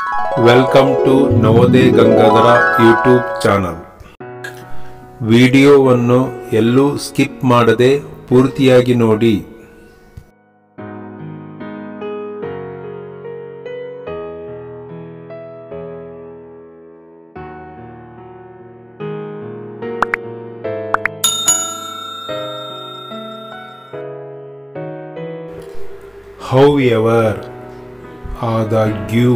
welcome to Navodaya Gangadhara YouTube channel ವಿಡಿಯೋವನ್ನು ಎಲ್ಲೂ skip ಮಾಡದೆ ಪೂರ್ತಿಯಾಗಿ ನೋಡಿ ಹೌ ಎವರ್ ಆದಾಗ್ಯೂ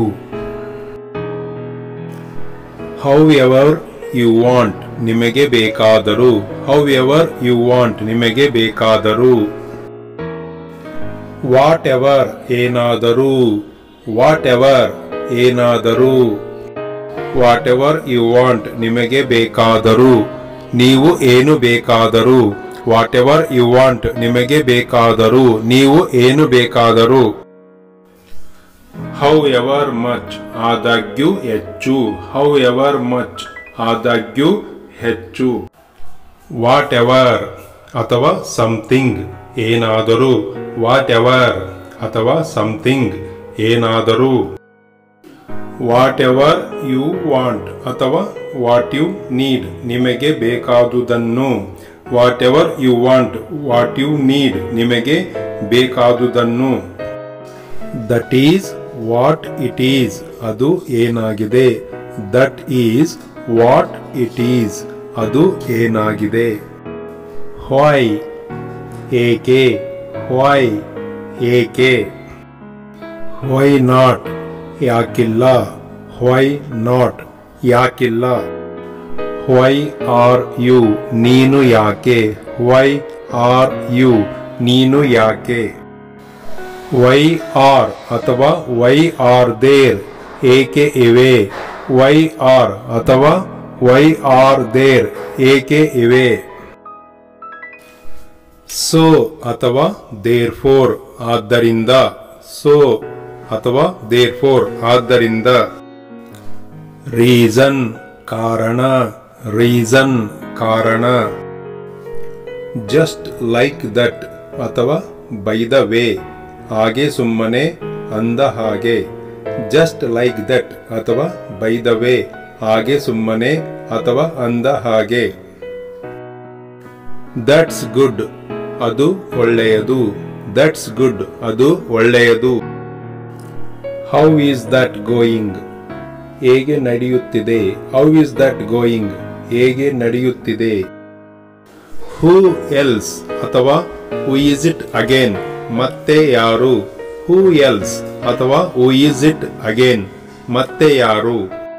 ಹೌ ಎವರ್ ಯು ವಾಂಟ್ ನಿಮಗೆ ಬೇಕಾದರೂ ಹೌ ಎವರ್ ಯು ವಾಂಟ್ ನಿಮಗೆ ಬೇಕಾದರೂ ವಾಟ್ ಎವರ್ ಏನಾದರೂ ವಾಟ್ ಎವರ್ ಏನಾದರೂ ವಾಟ್ ಎವರ್ ಯು ವಾಂಟ್ ನಿಮಗೆ ಬೇಕಾದರೂ ನೀವು ಏನು ಬೇಕಾದರೂ ವಾಟ್ ಎವರ್ ಯು ವಾಂಟ್ ನಿಮಗೆ ಬೇಕಾದರೂ ನೀವು ಏನು ಬೇಕಾದರೂ ಹೌ ಎವರ್ ಮಚ್ ಆದಾಗ್ಯೂ ಹೆಚ್ಚು ಹೌ ಎವರ್ ಮಚ್ ಆದಾಗ್ಯೂ ಹೆಚ್ಚು ವಾಟ್ ಎವರ್ ಅಥವಾ ಸಮಥಿಂಗ್ ಏನಾದರೂ ವಾಟ್ ಎವರ್ ಅಥವಾ ಸಮಥಿಂಗ್ ಏನಾದರೂ ವಾಟ್ ಎವರ್ ಯು ವಾಂಟ್ ಅಥವಾ ವಾಟ್ ಯು ನೀಡ್ ನಿಮಗೆ ಬೇಕಾದುದನ್ನು whatever you want what you need ನಿಮಗೆ ಬೇಕಾದುದನ್ನು that is what it is ಅದು ಏನಾಗಿದೆ that is what it is ಅದು ಏನಾಗಿದೆ ಹೊಯ್ ಏಕೆ ಹೊಯ್ ಏಕೆ ಹೊಯ್ ನಾಟ್ ಯಾಕಿಲ್ಲ ಹೊಯ್ ನಾಟ್ ಯಾಕಿಲ್ಲ ವೈ ಆರ್ ಯು ನೀನು ಯಾಕೆ ವೈ ಆರ್ ಯು ನೀನು ಯಾಕೆ ವೈ ಆರ್ ಅಥವಾ ವೈ ಆರ್ ದೇರ್ ಏಕೆ ಇವೆ ವೈ ಆರ್ ಅಥವಾ ವೈ ಆರ್ ದೇರ್ ಏಕೆ ಇವೆ ಸೊ ಅಥವಾ ದೇರ್ ಫೋರ್ ಆದ್ದರಿಂದ ಸೊ ಅಥವಾ ದೇರ್ ಫೋರ್ ಆದ್ದರಿಂದ ರೀಸನ್ ಕಾರಣ ರೀಸನ್ ಕಾರಣ ಜಸ್ಟ್ ಲೈಕ್ ದಟ್ ಅಥವಾ ಬೈ ದ ವೇ ಹಾಗೆ ಸುಮ್ಮನೆ ಅಂದ ಹಾಗೆ ಜಸ್ಟ್ ಲೈಕ್ ದಟ್ ಅಥವಾ ಬೈ ದ ವೇ ಹಾಗೆ ಸುಮ್ಮನೆ ಅಥವಾ ಅಂದ ಹಾಗೆ ದಟ್ಸ್ ಗುಡ್ ಅದು ಒಳ್ಳೆಯದು ದಟ್ಸ್ ಗುಡ್ ಅದು ಒಳ್ಳೆಯದು ಹೌ ಈಸ್ ದಟ್ ಗೋಯಿಂಗ್ ಹೇಗೆ ನಡೆಯುತ್ತಿದೆ ಹೌ ಇಸ್ ದಟ್ ಗೋಯಿಂಗ್ ಹೇಗೆ ನಡೆಯುತ್ತಿದೆ ಹೂ ಎಲ್ಸ್ ಅಥವಾ ಹೂ ಇಸ್ ಇಟ್ ಅಗೇನ್ ಮತ್ತೆ ಯಾರು ಹೂ ಎಲ್ಸ್ ಅಥವಾ ಹೂ ಇಸ್ ಇಟ್ ಅಗೇನ್ ಮತ್ತೆ ಯಾರು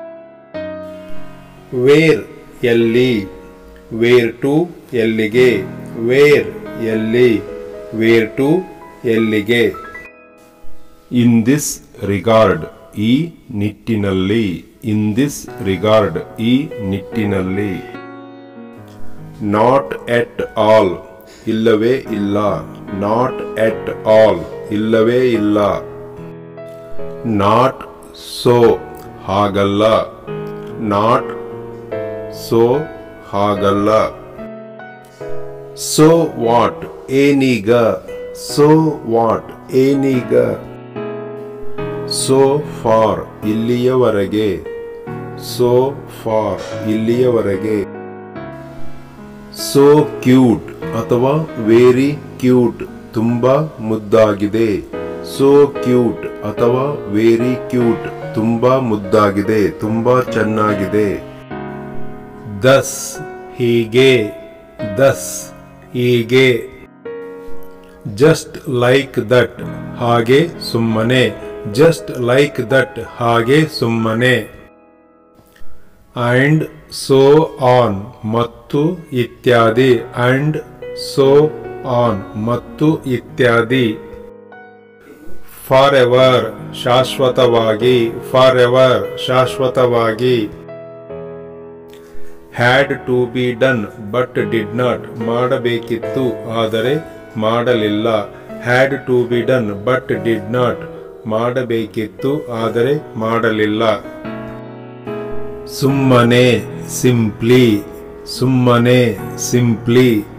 ವೇರ್ ಎಲ್ಲಿ ವೇರ್ ಟು ಎಲ್ಲಿಗೆ ವೇರ್ ಎಲ್ಲಿ ವೇರ್ ಟು ಎಲ್ಲಿಗೆ ಇನ್ ದಿಸ್ ರಿಗಾರ್ಡ್ ಈ ನಿಟ್ಟಿನಲ್ಲಿ ಇನ್ ದಿಸ್ ರಿಗಾರ್ಡ್ ಈ ನಿಟ್ಟಿನಲ್ಲಿ ನಾಟ್ ಎಟ್ ಆಲ್ ಇಲ್ಲವೇ ಇಲ್ಲ ನಾಟ್ ಎಟ್ ಆಲ್ ಇಲ್ಲವೇ ಇಲ್ಲ ನಾಟ್ ಸೋ ಹಾಗಲ್ಲ ನಾಟ್ ಸೋ ಹಾಗಲ್ಲ ಸೋ ವಾಟ್ ಏನೀಗ ಸೋ ವಾಟ್ ಏನೀಗ ಸೋ ಫಾರ್ ಇಲ್ಲಿಯವರೆಗೆ ಸೋ ಫಾರ್ ಇಲ್ಲಿಯವರೆಗೆ ಸೋ ಕ್ಯೂಟ್ ಅಥವಾ ವೆರಿ ಕ್ಯೂಟ್ ತುಂಬಾ ಮುದ್ದಾಗಿದೆ ಸೋ ಕ್ಯೂಟ್ ಅಥವಾ ವೆರಿ ಕ್ಯೂಟ್ ತುಂಬಾ ಮುದ್ದಾಗಿದೆ ತುಂಬಾ ಚೆನ್ನಾಗಿದೆ ದಸ್ ಹೀಗೆ ದಸ್ ಹೀಗೆ ಜಸ್ಟ್ ಲೈಕ್ ದಟ್ ಹಾಗೆ ಸುಮ್ಮನೆ ಜಸ್ಟ್ ಲೈಕ್ ದಟ್ ಹಾಗೆ ಸುಮ್ಮನೆ ಅಂಡ್ ಸೋ ಆನ್ ಮತ್ತು ಇತ್ಯಾದಿ ಅಂಡ್ ಸೋ ಆನ್ ಮತ್ತು ಇತ್ಯಾದಿ ಫಾರ್ ಎವರ್ ಶಾಶ್ವತವಾಗಿ ಫಾರ್ ಎವರ್ ಶಾಶ್ವತವಾಗಿ had to be done but did not ಮಾಡಬೇಕಿತ್ತು ಆದರೆ ಮಾಡಲಿಲ್ಲ had to be done but did not ಮಾಡಬೇಕಿತ್ತು ಆದರೆ ಮಾಡಲಿಲ್ಲ ಸುಮ್ಮನೆ ಸಿಂಪ್ಲಿ ಸುಮ್ಮನೆ ಸಿಂಪ್ಲಿ